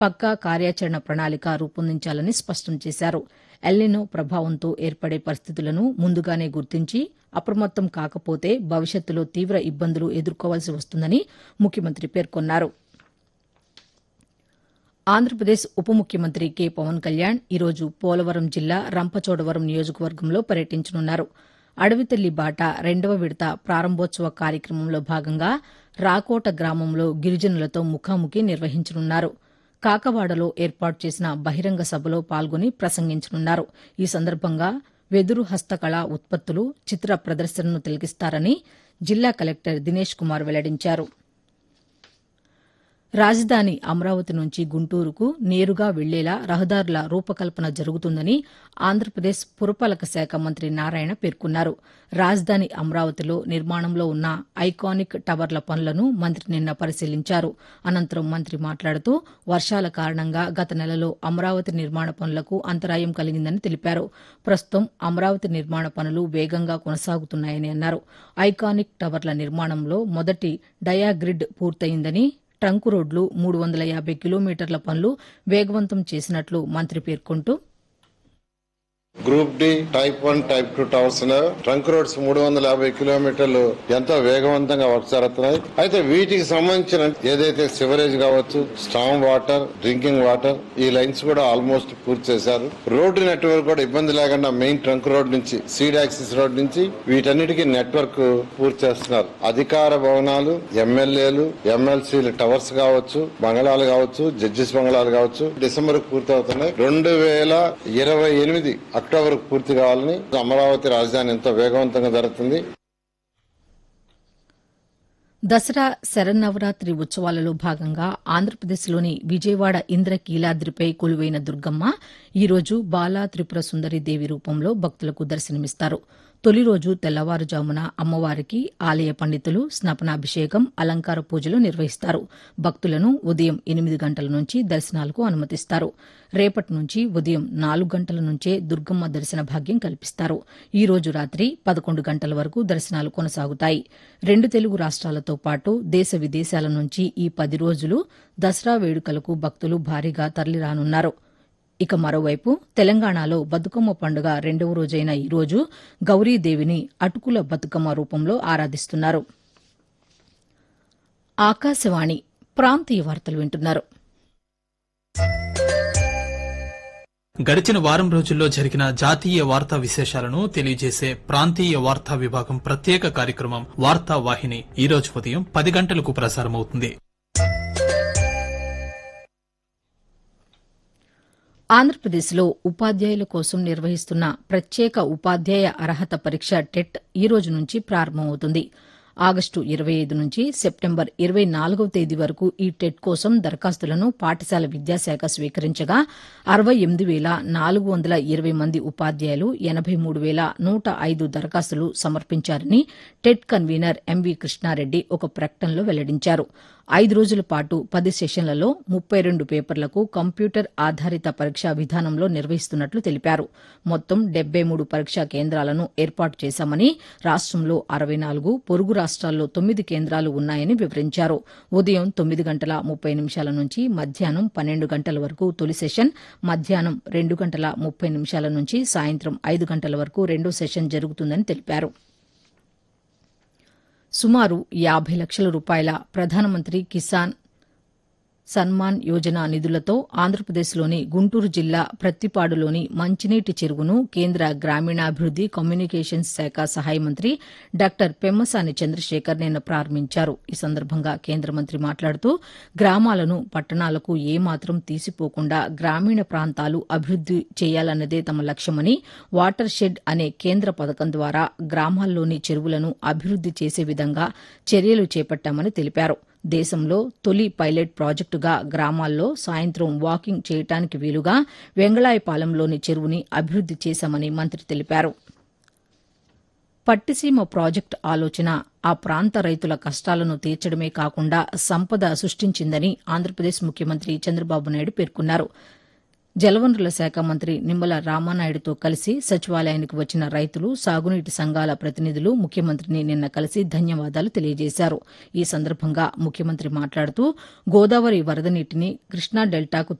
పక్కా కార్యాచరణ ప్రణాళిక రూపొందించాలని స్పష్టం చేశారు ఎల్నినో ప్రభావంతో ఏర్పడే పరిస్థితులను ముందుగానే గుర్తించి అప్రమత్తం కాకపోతే భవిష్యత్తులో తీవ్ర ఇబ్బందులు ఎదుర్కోవాల్సి వస్తుందని ముఖ్యమంత్రి పేర్కొన్నారు ఆంధ్రప్రదేశ్ ఉప ముఖ్యమంత్రి కె పవన్ కళ్యాణ్ ఈరోజు పోలవరం జిల్లా రంపచోడవరం నియోజకవర్గంలో పర్యటించనున్నారు అడవితల్లి బాట రెండవ విడత ప్రారంభోత్సవ కార్యక్రమంలో భాగంగా రాకోట గ్రామంలో గిరిజనులతో ముఖాముఖి నిర్వహించనున్నారు కాకవాడలో ఏర్పాటు చేసిన బహిరంగ సభలో పాల్గొని ప్రసంగించనున్నారు ఈ సందర్భంగా వెదురు హస్తకళ ఉత్పత్తులు చిత్ర ప్రదర్శనను తిలకిస్తారని జిల్లా కలెక్టర్ దినేష్ కుమార్ వెల్లడించారు రాజధాని అమరావతి నుంచి గుంటూరుకు నేరుగా వెళ్లేలా రహదారుల రూపకల్పన జరుగుతుందని ఆంధ్రప్రదేశ్ పురపాలక శాఖ మంత్రి నారాయణ పేర్కొన్నారు రాజధాని అమరావతిలో నిర్మాణంలో ఉన్న ఐకానిక్ టవర్ల పనులను మంత్రి నిన్న పరిశీలించారు అనంతరం మంత్రి మాట్లాడుతూ వర్షాల కారణంగా గత నెలలో అమరావతి నిర్మాణ పనులకు అంతరాయం కలిగిందని తెలిపారు ప్రస్తుతం అమరావతి నిర్మాణ పనులు వేగంగా కొనసాగుతున్నాయని అన్నారు ఐకానిక్ టవర్ల నిర్మాణంలో మొదటి డయాగ్రిడ్ పూర్తయిందని ట్రంక్ రోడ్లు మూడు వందల యాబై కిలోమీటర్ల పనులు వేగవంతం చేసినట్లు మంత్రి పేర్కొంటూ group D type one type two towers ఉన్నాయి ట్రంక్ రోడ్స్ మూడు వందల యాభై కిలోమీటర్లు ఎంతో వేగవంతంగా వర్క్ జరుగుతున్నాయి అయితే వీటికి సంబంధించిన ఏదైతే సివరేజ్ కావచ్చు స్టామ్ వాటర్ డ్రింకింగ్ వాటర్ ఈ లైన్స్ కూడా ఆల్మోస్ట్ పూర్తి చేశారు రోడ్డు నెట్వర్క్ కూడా ఇబ్బంది లేకుండా మెయిన్ ట్రంక్ రోడ్ నుంచి సీడ్ యాక్సిస్ రోడ్ నుంచి వీటన్నిటికీ నెట్వర్క్ పూర్తి చేస్తున్నారు అధికార భవనాలు ఎమ్మెల్యేలు ఎమ్మెల్సీలు టవర్స్ కావచ్చు బంగళాలు కావచ్చు జడ్జిస్ బంగళాలు కావచ్చు డిసెంబర్ పూర్తి అవుతున్నాయి రెండు వేల ఇరవై ఎనిమిది అక్టోబర్ పూర్తి కావాలని అమరావతి రాజధాని ఎంతో వేగవంతంగా జరుగుతుంది దసరా శరన్నవరాత్రి ఉత్సవాలలో భాగంగా ఆంధ్రప్రదేశ్లోని విజయవాడ ఇంద్రకీలాద్రిపై కొలువైన దుర్గమ్మ ఈరోజు బాలా త్రిపుర సుందరి దేవి రూపంలో భక్తులకు దర్శనమిస్తారు తొలి రోజు తెల్లవారుజామున అమ్మవారికి ఆలయ పండితులు స్నపనాభిషేకం అలంకార పూజలు నిర్వహిస్తారు భక్తులను ఉదయం ఎనిమిది గంటల నుంచి దర్శనాలకు అనుమతిస్తారు రేపటి నుంచి ఉదయం నాలుగు గంటల నుంచే దుర్గమ్మ దర్శన భాగ్యం కల్పిస్తారు ఈ రోజు రాత్రి పదకొండు గంటల వరకు దర్శనాలు కొనసాగుతాయి రెండు తెలుగు రాష్ట్రాలతో పాటు దేశ విదేశాల నుంచి ఈ పది రోజులు దసరా వేడుకలకు భక్తులు భారీగా తరలిరానున్నారు ఇక మరోవైపు తెలంగాణలో బతుకమ్మ పండుగ రెండవ రోజైన ఈ రోజు గౌరీదేవిని అటుకుల బతుకమ్మ రూపంలో ఆరాధిస్తున్నారు ఆకాశవాణి ప్రాంతీయ వార్తలు వింటున్నారు గడిచిన వారం రోజుల్లో జరిగిన జాతీయ వార్తా విశేషాలను తెలియజేసే ప్రాంతీయ వార్తా విభాగం ప్రత్యేక కార్యక్రమం వార్తా వాహిని ఈ రోజు ఉదయం పది గంటలకు ప్రసారమవుతుంది ఆంధ్రప్రదేశ్లో ఉపాధ్యాయుల కోసం నిర్వహిస్తున్న ప్రత్యేక ఉపాధ్యాయ అర్హత పరీక్ష టెట్ ఈ రోజు నుంచి ప్రారంభమవుతుంది ఆగస్టు ఇరవై ఐదు నుంచి సెప్టెంబర్ ఇరవై నాలుగవ తేదీ వరకు ఈ టెట్ కోసం దరఖాస్తులను పాఠశాల విద్యాశాఖ స్వీకరించగా అరవై ఎనిమిది వేల నాలుగు వందల ఇరవై మంది ఉపాధ్యాయులు ఎనబై మూడు వేల నూట ఐదు దరఖాస్తులు సమర్పించారని టెట్ కన్వీనర్ ఎంవి కృష్ణారెడ్డి ఒక ప్రకటనలో వెల్లడించారు ఐదు రోజుల పాటు పది సెషన్లలో ముప్పై రెండు పేపర్లకు కంప్యూటర్ ఆధారిత పరీక్షా విధానంలో నిర్వహిస్తున్నట్లు తెలిపారు మొత్తం డెబ్బై మూడు పరీక్షా కేంద్రాలను ఏర్పాటు చేశామని రాష్టంలో అరవై నాలుగు పొరుగు రాష్ట్రాల్లో తొమ్మిది కేంద్రాలు ఉన్నాయని వివరించారు ఉదయం తొమ్మిది గంటల ముప్పై నిమిషాల నుంచి మధ్యాహ్నం పన్నెండు గంటల వరకు తొలి సెషన్ మధ్యాహ్నం రెండు గంటల ముప్పై నిమిషాల నుంచి సాయంత్రం ఐదు గంటల వరకు రెండో సెషన్ జరుగుతుందని తెలిపారు సుమారు యాభై లక్షల రూపాయల ప్రధానమంత్రి కిసాన్ సన్మాన్ యోజన నిధులతో ఆంధ్రప్రదేశ్లోని గుంటూరు జిల్లా ప్రత్తిపాడులోని మంచినీటి చెరువును కేంద్ర గ్రామీణాభివృద్ది కమ్యూనికేషన్స్ శాఖ సహాయ మంత్రి డాక్టర్ పెమ్మసాని చంద్రశేఖర్ నిన్న ప్రారంభించారు ఈ సందర్భంగా కేంద్ర మంత్రి మాట్లాడుతూ గ్రామాలను పట్టణాలకు ఏమాత్రం తీసిపోకుండా గ్రామీణ ప్రాంతాలు అభివృద్ది చేయాలన్నదే తమ లక్ష్యమని వాటర్ షెడ్ అనే కేంద్ర పథకం ద్వారా గ్రామాల్లోని చెరువులను అభివృద్ది చేసే విధంగా చర్యలు చేపట్టామని తెలిపారు దేశంలో తొలి పైలట్ ప్రాజెక్టుగా గ్రామాల్లో సాయంత్రం వాకింగ్ చేయటానికి వీలుగా వెంగళాయపాలెంలోని చెరువుని అభివృద్ది చేశామని మంత్రి తెలిపారు పట్టిసీమ ప్రాజెక్టు ఆలోచన ఆ ప్రాంత రైతుల కష్టాలను తీర్చడమే కాకుండా సంపద సృష్టించిందని ఆంధ్రప్రదేశ్ ముఖ్యమంత్రి చంద్రబాబు నాయుడు పేర్కొన్నారు జలవనరుల శాఖ మంత్రి నిమ్మల రామానాయుడుతో కలిసి సచివాలయానికి వచ్చిన రైతులు సాగునీటి సంఘాల ప్రతినిధులు ముఖ్యమంత్రిని నిన్న కలిసి ధన్యవాదాలు తెలియజేశారు ఈ సందర్భంగా ముఖ్యమంత్రి మాట్లాడుతూ గోదావరి వరద నీటిని కృష్ణా డెల్టాకు